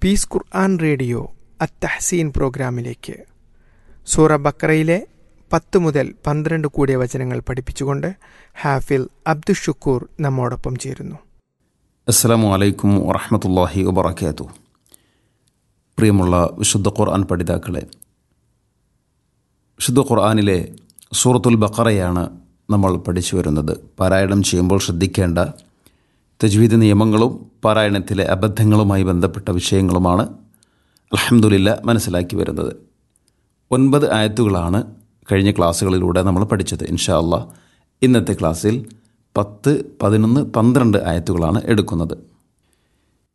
piece ഖുർആൻ radio അത്തഹസീൻ പ്രോഗ്രാമിലേക്ക് സൂറ ബക്കറയിലെ പത്ത് മുതൽ പന്ത്രണ്ട് കൂടിയ വചനങ്ങൾ പഠിപ്പിച്ചുകൊണ്ട് ഹാഫിൽ അബ്ദുഷുക്കൂർ നമ്മോടൊപ്പം ചേരുന്നു അസ്സലാമു അലൈക്കും വറഹമത്തല്ലാഹി വബർക്കാത്തു പ്രിയമുള്ള വിശുദ്ധ ഖുർആൻ പഠിതാക്കളെ വിശുദ്ധ ഖുർആനിലെ സൂറത്തുൽ ബക്കറയാണ് നമ്മൾ പഠിച്ചു വരുന്നത് പാരായണം ചെയ്യുമ്പോൾ ശ്രദ്ധിക്കേണ്ട തജ്വീദ് നിയമങ്ങളും പാരായണത്തിലെ അബദ്ധങ്ങളുമായി ബന്ധപ്പെട്ട വിഷയങ്ങളുമാണ് അലഹമുല്ല മനസ്സിലാക്കി വരുന്നത് ഒൻപത് ആയത്തുകളാണ് കഴിഞ്ഞ ക്ലാസ്സുകളിലൂടെ നമ്മൾ പഠിച്ചത് ഇൻഷാ അള്ളാഹ് ഇന്നത്തെ ക്ലാസ്സിൽ പത്ത് പതിനൊന്ന് പന്ത്രണ്ട് ആയത്തുകളാണ് എടുക്കുന്നത്